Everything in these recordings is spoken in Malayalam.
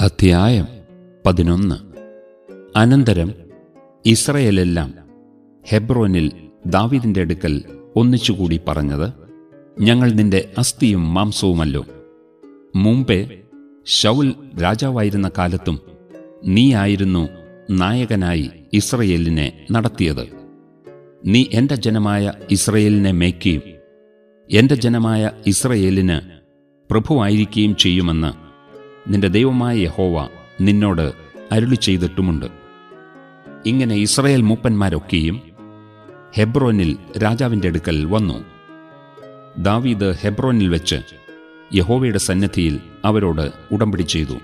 അധ്യായം പതിനൊന്ന് അനന്തരം ഇസ്രയേലെല്ലാം ഹെബ്രോനിൽ ദാവീദിന്റെ അടുക്കൽ ഒന്നിച്ചുകൂടി പറഞ്ഞത് ഞങ്ങൾ നിന്റെ അസ്ഥിയും മാംസവുമല്ലോ മുമ്പേ ശൗൽ രാജാവായിരുന്ന കാലത്തും നീയായിരുന്നു നായകനായി ഇസ്രയേലിനെ നടത്തിയത് നീ എന്റെ ജനമായ ഇസ്രയേലിനെ മേയ്ക്കുകയും എന്റെ ജനമായ ഇസ്രയേലിന് പ്രഭുവായിരിക്കുകയും ചെയ്യുമെന്ന് നിന്റെ ദൈവമായ യഹോവ നിന്നോട് അരുളി ചെയ്തിട്ടുമുണ്ട് ഇങ്ങനെ ഇസ്രയേൽ മൂപ്പന്മാരൊക്കെയും ഹെബ്രോനിൽ രാജാവിന്റെ അടുക്കൽ വന്നു ദാവീദ് ഹെബ്രോനിൽ വെച്ച് യഹോവയുടെ സന്നദ്ധിയിൽ അവരോട് ഉടമ്പടി ചെയ്തു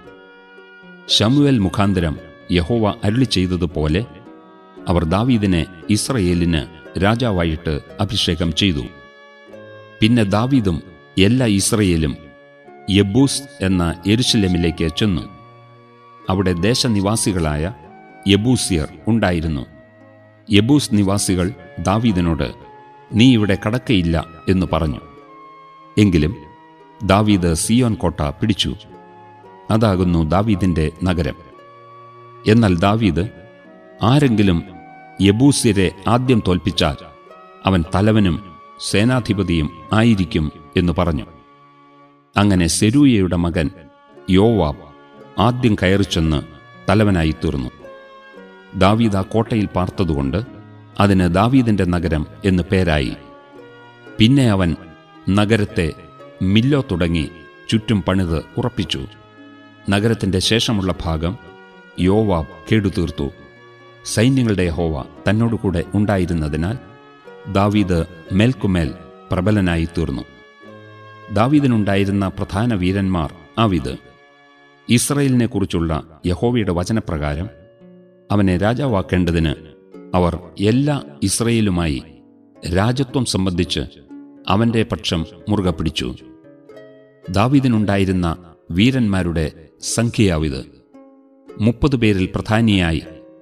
ശമുവേൽ മുഖാന്തരം യഹോവ അരുളി ചെയ്തതുപോലെ അവർ ദാവീദിനെ ഇസ്രയേലിന് രാജാവായിട്ട് അഭിഷേകം ചെയ്തു പിന്നെ ദാവീദും എല്ലാ ഇസ്രയേലും യബൂസ് എന്ന യെരുശലേമിലേക്ക് ചെന്നു അവിടെ ദേശനിവാസികളായ യബൂസിയർ ഉണ്ടായിരുന്നു യബൂസ് നിവാസികൾ ദാവീദിനോട് നീ ഇവിടെ കടക്കയില്ല എന്ന് പറഞ്ഞു എങ്കിലും ദാവീദ് സിയോൻ കോട്ട പിടിച്ചു അതാകുന്നു ദാവീദിന്റെ നഗരം എന്നാൽ ദാവീദ് ആരെങ്കിലും യബൂസ്യരെ ആദ്യം തോൽപ്പിച്ചാൽ അവൻ തലവനും സേനാധിപതിയും ആയിരിക്കും എന്ന് പറഞ്ഞു അങ്ങനെ സെരൂയയുടെ മകൻ യോവാബ് ആദ്യം കയറിച്ചെന്ന് തലവനായി തീർന്നു ദാവീദ് ആ കോട്ടയിൽ പാർത്തതുകൊണ്ട് അതിന് ദാവീദിന്റെ നഗരം എന്ന് പേരായി പിന്നെ അവൻ നഗരത്തെ മില്ലോ തുടങ്ങി ചുറ്റും പണിത് ഉറപ്പിച്ചു നഗരത്തിന്റെ ശേഷമുള്ള ഭാഗം യോവാബ് കേടുതീർത്തു സൈന്യങ്ങളുടെ ഹോവ തന്നോടുകൂടെ ഉണ്ടായിരുന്നതിനാൽ ദാവീദ് മേൽക്കുമേൽ പ്രബലനായി തീർന്നു ദാവീദിനുണ്ടായിരുന്ന പ്രധാന വീരന്മാർ ആവിത് ഇസ്രയേലിനെ കുറിച്ചുള്ള യഹോവയുടെ വചനപ്രകാരം അവനെ രാജാവാക്കേണ്ടതിന് അവർ എല്ലാ ഇസ്രയേലുമായി രാജത്വം സംബന്ധിച്ച് അവന്റെ പക്ഷം മുറുകെ പിടിച്ചു ദാവീദിനുണ്ടായിരുന്ന വീരന്മാരുടെ സംഖ്യയാവിത് മുപ്പത് പേരിൽ പ്രധാനിയായി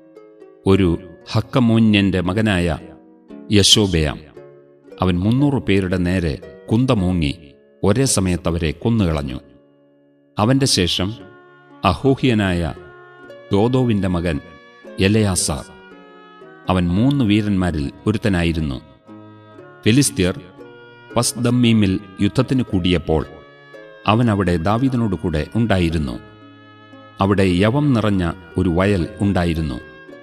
ഒരു ഹക്കമോന്യന്റെ മകനായ യശോബയാം അവൻ മുന്നൂറ് പേരുടെ നേരെ കുന്തമൂങ്ങി ഒരേ സമയത്ത് അവരെ കൊന്നുകളഞ്ഞു അവന്റെ ശേഷം അഹോഹ്യനായ ദോദോവിന്റെ മകൻ എലയാസാർ അവൻ മൂന്ന് വീരന്മാരിൽ ഒരുത്തനായിരുന്നു ഫിലിസ്തീർ പസ്ദമ്മീമിൽ യുദ്ധത്തിന് കൂടിയപ്പോൾ അവൻ അവിടെ ദാവീദിനോടുകൂടെ ഉണ്ടായിരുന്നു അവിടെ യവം നിറഞ്ഞ ഒരു വയൽ ഉണ്ടായിരുന്നു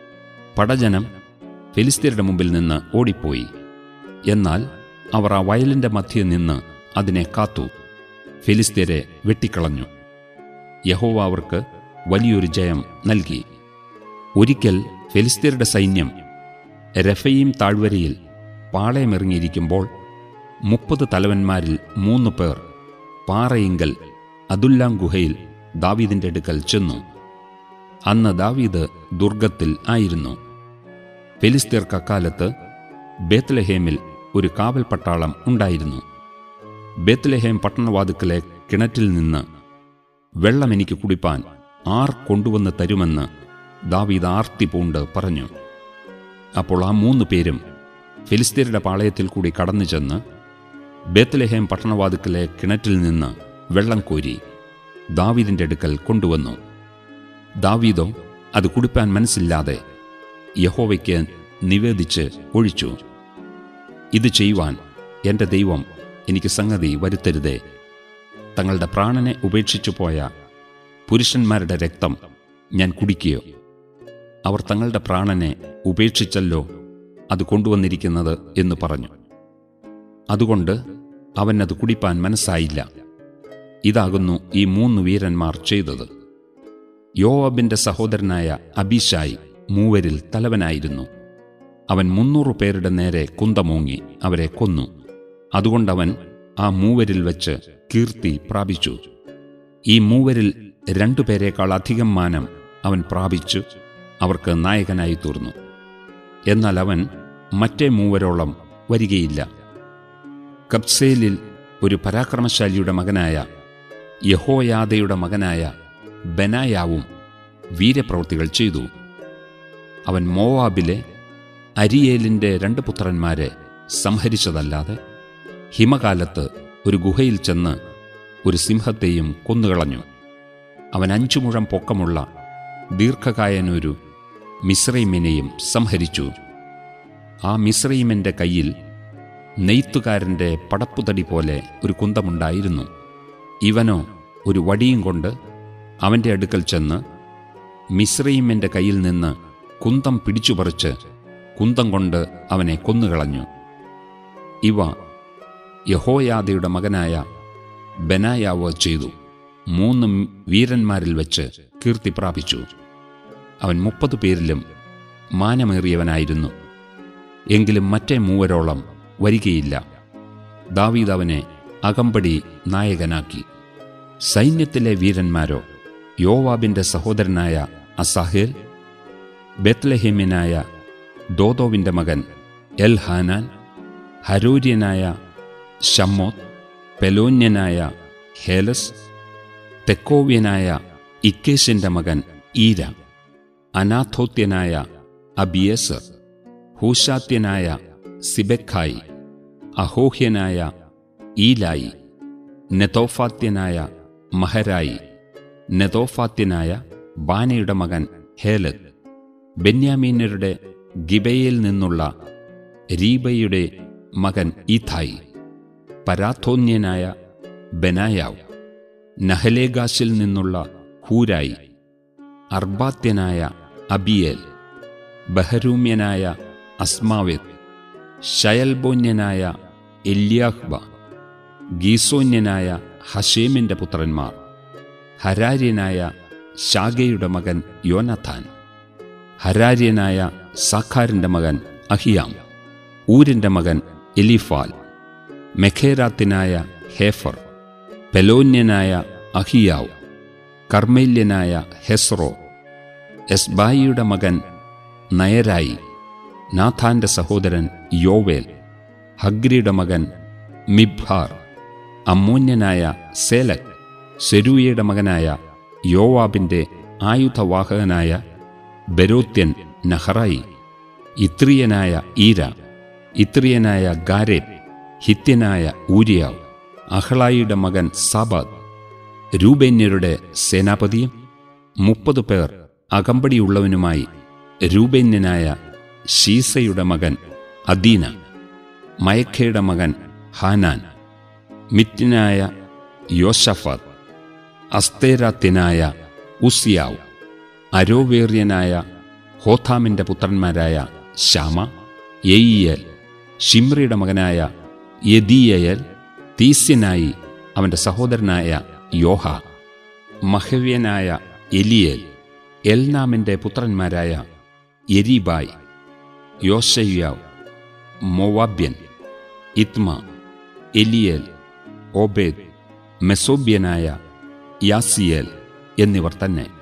പടജനം ഫിലിസ്തീരുടെ മുമ്പിൽ നിന്ന് ഓടിപ്പോയി എന്നാൽ അവർ ആ വയലിന്റെ മധ്യേ നിന്ന് അതിനെ കാത്തു ഫിലിസ്തീരെ വെട്ടിക്കളഞ്ഞു യഹോവ അവർക്ക് വലിയൊരു ജയം നൽകി ഒരിക്കൽ ഫിലിസ്തീരുടെ സൈന്യം രഫയീം താഴ്വരയിൽ പാളയമിറങ്ങിയിരിക്കുമ്പോൾ മുപ്പത് തലവന്മാരിൽ മൂന്ന് പേർ പാറയിങ്കൽ അതുല്ലാം ഗുഹയിൽ ദാവീദിന്റെ അടുക്കൽ ചെന്നു അന്ന് ദാവീദ് ദുർഗത്തിൽ ആയിരുന്നു ഫിലിസ്തീർക്ക് അക്കാലത്ത് ബേത്ലഹേമിൽ ഒരു കാവൽ പട്ടാളം ഉണ്ടായിരുന്നു ബേത്ലഹേം പട്ടണവാതുക്കലെ കിണറ്റിൽ നിന്ന് വെള്ളം എനിക്ക് കുടിപ്പാൻ ആർ കൊണ്ടുവന്ന് തരുമെന്ന് ദാവീദ് ആർത്തി പൂണ്ട് പറഞ്ഞു അപ്പോൾ ആ മൂന്ന് പേരും ഫിലിസ്തീരുടെ പാളയത്തിൽ കൂടി കടന്നു ചെന്ന് ബേത്ലഹേം പട്ടണവാതുക്കലെ കിണറ്റിൽ നിന്ന് വെള്ളം കോരി ദാവീദിന്റെ അടുക്കൽ കൊണ്ടുവന്നു ദാവീദോ അത് കുടിപ്പാൻ മനസ്സില്ലാതെ യഹോവയ്ക്ക് നിവേദിച്ച് ഒഴിച്ചു ഇത് ചെയ്യുവാൻ എന്റെ ദൈവം എനിക്ക് സംഗതി വരുത്തരുതേ തങ്ങളുടെ പ്രാണനെ ഉപേക്ഷിച്ചു പോയ പുരുഷന്മാരുടെ രക്തം ഞാൻ കുടിക്കുകയോ അവർ തങ്ങളുടെ പ്രാണനെ ഉപേക്ഷിച്ചല്ലോ അത് കൊണ്ടുവന്നിരിക്കുന്നത് എന്ന് പറഞ്ഞു അതുകൊണ്ട് അവൻ അത് കുടിപ്പാൻ മനസ്സായില്ല ഇതാകുന്നു ഈ മൂന്ന് വീരന്മാർ ചെയ്തത് യോവാബിന്റെ സഹോദരനായ അബീഷായി മൂവരിൽ തലവനായിരുന്നു അവൻ മുന്നൂറ് പേരുടെ നേരെ കുന്തമൂങ്ങി അവരെ കൊന്നു അതുകൊണ്ടവൻ ആ മൂവരിൽ വെച്ച് കീർത്തി പ്രാപിച്ചു ഈ മൂവരിൽ രണ്ടുപേരേക്കാൾ അധികം മാനം അവൻ പ്രാപിച്ചു അവർക്ക് നായകനായി തീർന്നു എന്നാൽ അവൻ മറ്റേ മൂവരോളം വരികയില്ല കബ്സേലിൽ ഒരു പരാക്രമശാലിയുടെ മകനായ യഹോയാദയുടെ മകനായ ബനായാവും വീരപ്രവൃത്തികൾ ചെയ്തു അവൻ മോവാബിലെ അരിയേലിന്റെ രണ്ട് പുത്രന്മാരെ സംഹരിച്ചതല്ലാതെ ഹിമകാലത്ത് ഒരു ഗുഹയിൽ ചെന്ന് ഒരു സിംഹത്തെയും കൊന്നുകളഞ്ഞു അവൻ അഞ്ചു മുഴം പൊക്കമുള്ള ദീർഘകായനൊരു മിശ്രൈമിനെയും സംഹരിച്ചു ആ മിശ്രൈമിൻ്റെ കയ്യിൽ നെയ്ത്തുകാരൻ്റെ പടപ്പുതടി പോലെ ഒരു കുന്തമുണ്ടായിരുന്നു ഇവനോ ഒരു വടിയും കൊണ്ട് അവൻ്റെ അടുക്കൽ ചെന്ന് മിശ്രൈമിൻ്റെ കയ്യിൽ നിന്ന് കുന്തം പിടിച്ചുപറിച്ച് കുന്തം കൊണ്ട് അവനെ കൊന്നുകളഞ്ഞു ഇവ യഹോയാദയുടെ മകനായ ബനായാവ് ചെയ്തു മൂന്നും വീരന്മാരിൽ വെച്ച് കീർത്തി പ്രാപിച്ചു അവൻ മുപ്പത് പേരിലും മാനമേറിയവനായിരുന്നു എങ്കിലും മറ്റേ മൂവരോളം വരികയില്ല ദാവീദ് അവനെ അകമ്പടി നായകനാക്കി സൈന്യത്തിലെ വീരന്മാരോ യോവാബിന്റെ സഹോദരനായ അസാഹേൽ ബെത്ലഹേമ്യനായ ദോദോവിന്റെ മകൻ എൽ ഹാനാൻ ഹരൂര്യനായ ഷമ്മോത്ത് പെലോന്യനായ ഹേലസ് തെക്കോവ്യനായ ഇക്കേശിന്റെ മകൻ ഈര അനാഥോത്യനായ അബിയേസർ ഹൂഷാത്യനായ സിബെഖായി അഹോഹ്യനായ ഈലായി നെതോഫാത്യനായ മഹരായി നെതോഫാത്യനായ ബാനയുടെ മകൻ ഹേലത് ബെന്യാമീനരുടെ ഗിബയിൽ നിന്നുള്ള രീബയുടെ മകൻ ഈഥായി പരാഥോന്യനായ ബെനായാവ് നഹലേഗാശിൽ നിന്നുള്ള ഹൂരായി അർബാത്യനായ അബിയേൽ ബഹരൂമ്യനായ അസ്മാവേത് ഷയൽബോന്യനായ എല്യാഹ്ബ ഗീസോന്യനായ ഹഷേമിന്റെ പുത്രന്മാർ ഹരാര്യനായ ഷാഗയുടെ മകൻ യോനഥാൻ ഹരാര്യനായ സാഖാരിന്റെ മകൻ അഹിയാം ഊരിന്റെ മകൻ എലിഫാൽ മെഖേരാത്തിനായ ഹേഫർ പെലോന്യനായ അഹിയാവ് കർമ്മല്യനായ ഹെസ്രോ എസ്ബായിയുടെ മകൻ നയരായി നാഥാന്റെ സഹോദരൻ യോവേൽ ഹഗ്രിയുടെ മകൻ മിബ്ഹാർ അമ്മോന്യനായ സേലക് സെരൂയയുടെ മകനായ യോവാബിന്റെ ആയുധവാഹകനായ ബെരോത്യൻ നഹറായി ഇത്രിയനായ ഈര ഇത്രിയനായ ഗാരേബ് ഹിത്യനായ ഊരിയാവ് അഹ്ലായിയുടെ മകൻ സാബാദ് രൂബേന്യരുടെ സേനാപതിയും മുപ്പത് പേർ അകമ്പടിയുള്ളവനുമായി രൂബേന്യനായ ഷീസയുടെ മകൻ അദീന മയഖയുടെ മകൻ ഹാനാൻ മിറ്റിനായ യോഷഫാത്ത് അസ്തേരാത്യനായ ഉസിയാവ് അരോവേറിയനായ ഹോഥാമിന്റെ പുത്രന്മാരായ ശ്യാമ യെയ്യൽ ഷിമ്രിയുടെ മകനായ യദീയൽ തീസ്യനായി അവന്റെ സഹോദരനായ യോഹ മഹവ്യനായ എലിയേൽ എൽനാമിന്റെ പുത്രന്മാരായ എരീബായ് യോശയ്യാവ് മൊവാബ്യൻ ഇത്മ എലിയേൽ ഓബേദ് മെസോബ്യനായ യാസിയേൽ എന്നിവർ തന്നെ